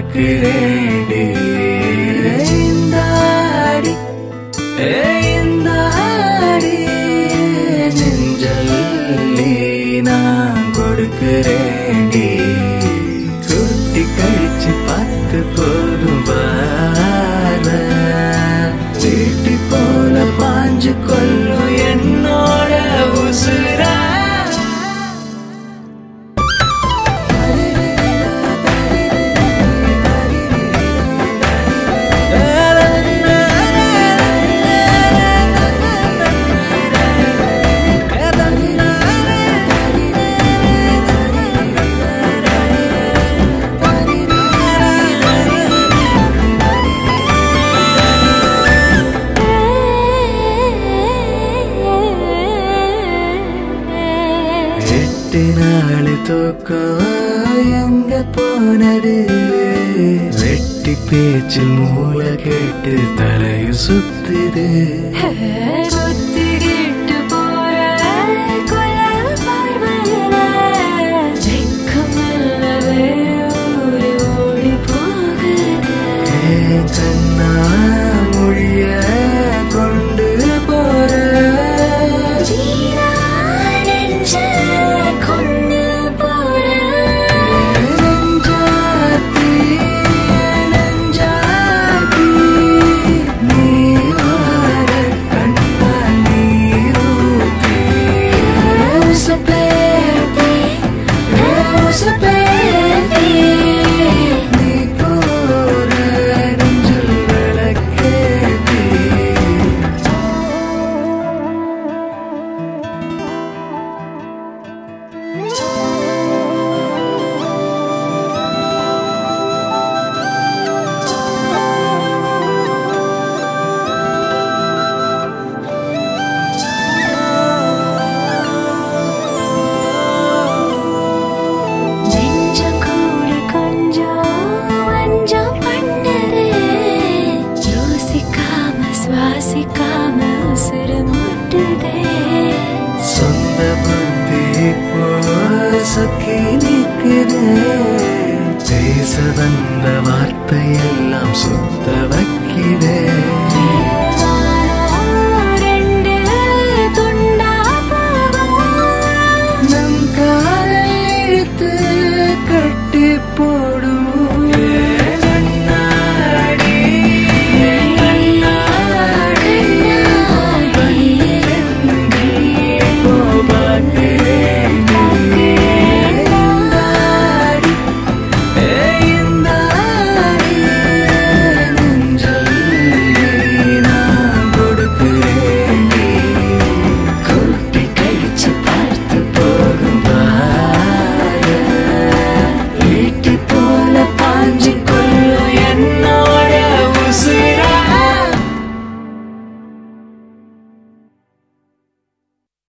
கொடுக்கிறேன்டி இந்த அடி இந்த அடி நெஞ்சல்லி நான் கொடுக்கிறேன்டி சுட்டி கழிச்சு பார்த்து போதும் பால சீட்டி போல பாஞ்சு கொள்ளும் என்னோட உசுரா எட்டு நாள் தூக்கம் எங்க போனது வெட்டி பேச்சில் மூளை கேட்டு தலைய சுத்துது ஒத்திக்கிட்டு போற கொலை பார்வையில வெட்கமில்லவே ஊரு ஓடி போகுது. என் கண்ணா மொழிய கொண்டு போற வீணா நெஞ்ச கொண்டு போற. நெஞ்சாத்தி, நெஞ்சாத்தி, நீ வார கண்ணால் நீரூத்தி. உசுப்பேத்தி, உசுப்பேத்தி. நீ போற நெஞ்சில் விளக்கேத்தி. நெஞ்சம் கூட கொஞ்சம் வஞ்சம் பண்ணுது. யோசிக்காம சுவாசிக்காம உசுறு முட்டுதே சொந்த புத்தி இப்போ சொக்கி நிற்குது பேச வந்த வார்த்தையெல்லாம் சுத்த வைக்குதே